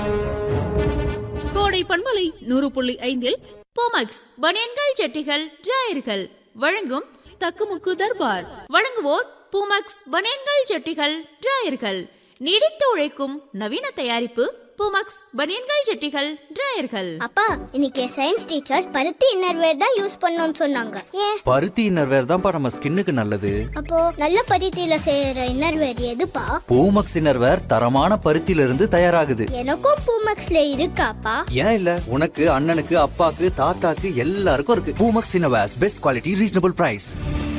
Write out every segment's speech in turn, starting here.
கோடை பண்பலை நூறு புள்ளி ஐந்தில் போமக்ஸ் பனியன்கள் ஜட்டிகள் டிராயர்கள் வழங்கும் தக்குமுக்கு தர்பார் வழங்குவோர் பூமக்ஸ் பனியன்கள் ஜட்டிகள் டிராயர்கள் நீடித்து உழைக்கும் நவீன தயாரிப்பு பூமக்ஸ் பனியன்கள் ஜட்டிகள் டிராயர்கள் அப்பா இன்னைக்கு சயின்ஸ் டீச்சர் பருத்தி இன்னர்வேர் தான் யூஸ் பண்ணணும்னு சொன்னாங்க ஏன் பருத்தி இன்னர்வேர் தான்ப்பா நம்ம ஸ்கின்னுக்கு நல்லது அப்போ நல்ல பருத்தியில செய்யற இன்னர்வேர் எதுப்பா பூமக்ஸ் இன்னர்வேர் தரமான பருத்தியில இருந்து தயாராகுது எனக்கும் பூமக்ஸ்ல இருக்காப்பா ஏன் இல்ல உனக்கு அண்ணனுக்கு அப்பாக்கு தாத்தாக்கு எல்லாருக்கும் இருக்கு Poomex innerwears best quality reasonable price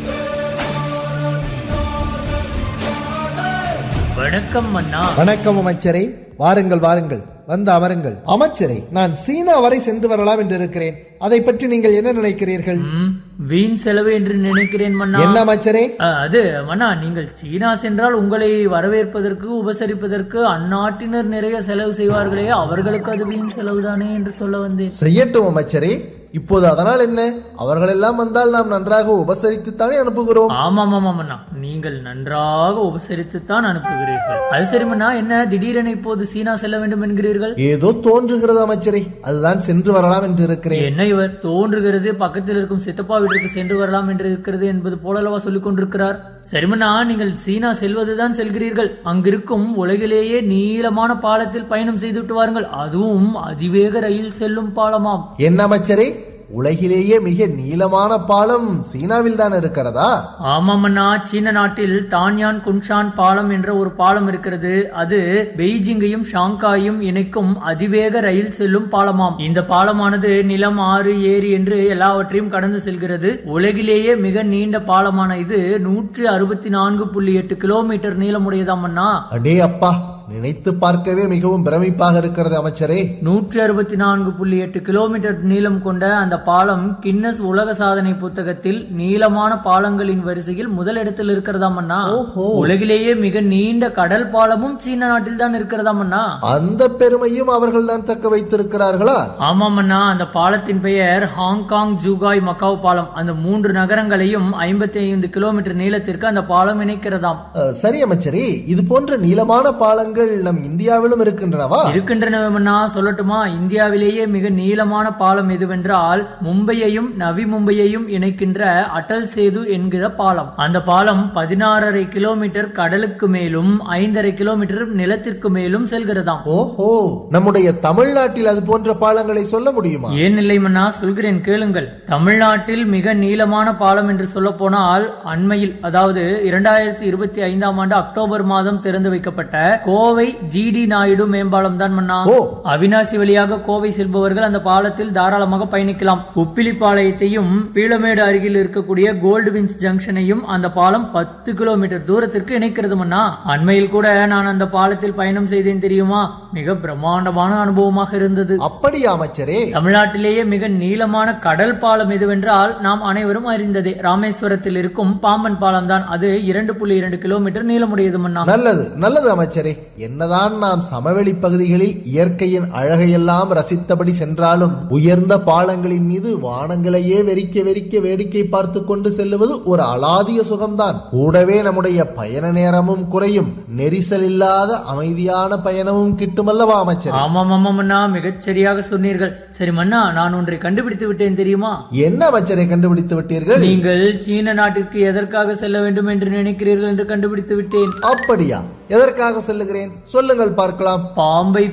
வணக்கம் அண்ணா வணக்கம் அமைச்சரே வாருங்கள் வாருங்கள் வந்து அமருங்கள் அமைச்சரே நான் சீனா வரை சென்று வரலாம் என்று இருக்கிறேன் அதை பற்றி நீங்கள் என்ன நினைக்கிறீர்கள் ம், வீண் செலவு என்று நினைக்கிறேன் மன்னா என்ன அமைச்சரே அ, அது மன்னா நீங்கள் சீனா சென்றால் உங்களை வரவேற்பதற்கு உபசரிப்பதற்கு அந்நாட்டினர் நிறைய செலவு செய்வார்களே அவர்களுக்கு அது வீண் செலவுதானே என்று சொல்ல வந்தேன் செய்யட்டும் அமைச்சரே இப்போது அதனால் என்ன அவர்கள் எல்லாம் வந்தால் நாம் நன்றாக உபசரித்துத்தானே அனுப்புகிறோம் ஆமாம் ஆமாம் அண்ணா நீங்கள் நன்றாக உபசரித்துத்தான் அனுப்புகிறீர்கள் அது சரி மன்னா என்ன திடீரென இப்போது சீனா செல்ல வேண்டும் என்கிறீர்கள் ஏதோ தோன்றுகிறது அமைச்சரே அதுதான் சென்று வரலாம் என்று இருக்கிறேன் என்ன இவர் தோன்றுகிறது பக்கத்தில் இருக்கும் சித்தப்பா வீட்டிற்கு சென்று வரலாம் என்று இருக்கிறது என்பது போலவா சொல்லிக் கொண்டிருக்கிறார் சரிமண்ணா நீங்கள் சீனா செல்வதுதான் செல்கிறீர்கள் அங்கிருக்கும் உலகிலேயே நீளமான பாலத்தில் பயணம் செய்துவிட்டு வாருங்கள் அதுவும் அதிவேக ரயில் செல்லும் பாலமாம் என்ன அமைச்சரே உலகிலேயே மிக நீளமான பாலம் சீனாவில் தான் இருக்கிறதா ஆமாம் அண்ணா சீன நாட்டில் தான்யான் குன்ஷான் பாலம் என்ற ஒரு பாலம் இருக்கிறது அது பெய்ஜிங்கையும் ஷாங்காயும் இணைக்கும் அதிவேக ரயில் செல்லும் பாலமாம் இந்த பாலமானது நிலம் ஆறு ஏரி என்று எல்லாவற்றையும் கடந்து செல்கிறது உலகிலேயே மிக நீண்ட பாலமான இது நூற்றி அறுபத்தி நான்கு புள்ளி எட்டு கிலோமீட்டர் நீளமுடையதாம் அண்ணா அடே அப்பா நினைத்து பார்க்கவே மிகவும் பிரமிப்பாக இருக்கிறது அமைச்சரே நூற்றி அறுபத்தி நான்கு புள்ளி எட்டு கிலோமீட்டர் நீளம் கொண்ட அந்த பாலம் கின்னஸ் உலக சாதனை புத்தகத்தில் நீளமான பாலங்களின் வரிசையில் முதலிடத்தில் இருக்கிறதாம் அண்ணா உலகிலேயே மிக நீண்ட கடல் பாலமும் சீன நாட்டில் தான் இருக்கிறதாம் அண்ணா அந்த பெருமையும் அவர்கள் தான் தக்க வைத்திருக்கிறார்களா ஆமாம் அண்ணா அந்த பாலத்தின் பெயர் ஹாங்காங் ஜூகாய் மக்காவ் பாலம் அந்த மூன்று நகரங்களையும் ஐம்பத்தி ஐந்து கிலோமீட்டர் நீளத்திற்கு அந்த பாலம் இணைக்கிறதாம் அஹ், சரி அமைச்சரே இது போன்ற நீளமான பாலங்கள் நம் இந்தியாவிலும் இருக்கின்றனவா இருக்கின்றனவென்னா சொல்லட்டுமா இந்தியாவிலேயே மிக நீளமான பாலம் எதுவென்றால் மும்பையையும் நவி மும்பையையும் இணைக்கின்ற அடல் சேது என்கிற பாலம் அந்த பாலம் பதினாறரை கிலோமீட்டர் கடலுக்கு மேலும் ஐந்தரை கிலோமீட்டர் நிலத்திற்கு மேலும் செல்கிறதாம் ஓஹோ நம்முடைய தமிழ்நாட்டில் அது போன்ற பாலங்களை சொல்ல முடியுமா ஏன் இல்லை மன்னா சொல்கிறேன் கேளுங்கள் தமிழ்நாட்டில் மிக நீளமான பாலம் என்று சொல்ல போனால் அண்மையில் அதாவது இரண்டாயிரத்தி இருபத்தி ஐந்தாம் ஆண்டு அக்டோபர் மாதம் திறந்து வைக்கப்பட்ட கோவை ஜிடி நாயுடு மேம்பாலம் தான் மன்னா ஓ. அவினாசி வழியாக கோவை செல்பவர்கள் அந்த பாலத்தில் தாராளமாக பயணிக்கலாம் உப்பிலிப்பாளையத்தையும் பீளமேடு அருகில் இருக்கக்கூடிய கோல்டு வின்ஸ் ஜங்ஷனையும் அந்த பாலம் பத்து கிலோமீட்டர் தூரத்திற்கு இணைக்கிறது மன்னா அண்மையில் கூட நான் அந்த பாலத்தில் பயணம் செய்தேன் தெரியுமா மிக பிரம்மாண்டமான அனுபவமாக இருந்தது அப்படியா அமைச்சரே தமிழ்நாட்டிலேயே மிக நீளமான கடல் பாலம் எதுவென்றால் நாம் அனைவரும் அறிந்ததே ராமேஸ்வரத்தில் இருக்கும் பாம்பன் பாலம் தான் அது இரண்டு புள்ளி இரண்டு கிலோமீட்டர் நீளமுடையது மன்னா நல்லது நல்லது அமைச்சரே என்னதான் நாம் சமவெளி பகுதிகளில் இயற்கையின் அழகையெல்லாம் ரசித்தபடி சென்றாலும் உயர்ந்த பாலங்களின் மீது வானங்களையே வெறிக்க வெறிக்க வேடிக்கை பார்த்து கொண்டு செல்லுவது ஒரு அலாதிய சுகம்தான் கூடவே நம்முடைய பயண நேரமும் குறையும் நெரிசல் இல்லாத அமைதியான பயணமும் கிட்டுமல்லவா அமைச்சரே ஆமாம் ஆமாம் மன்னா மிகச் சரியாக சொன்னீர்கள் சரி மன்னா நான் ஒன்றை கண்டுபிடித்து விட்டேன் தெரியுமா என்ன அமைச்சரை கண்டுபிடித்து விட்டீர்கள் நீங்கள் சீன நாட்டிற்கு எதற்காக செல்ல வேண்டும் என்று நினைக்கிறீர்கள் என்று கண்டுபிடித்து விட்டேன் அப்படியா எதற்காக செல்லுகிறேன் சொல்லுங்கள் பார்க்கலாம் பாம்பை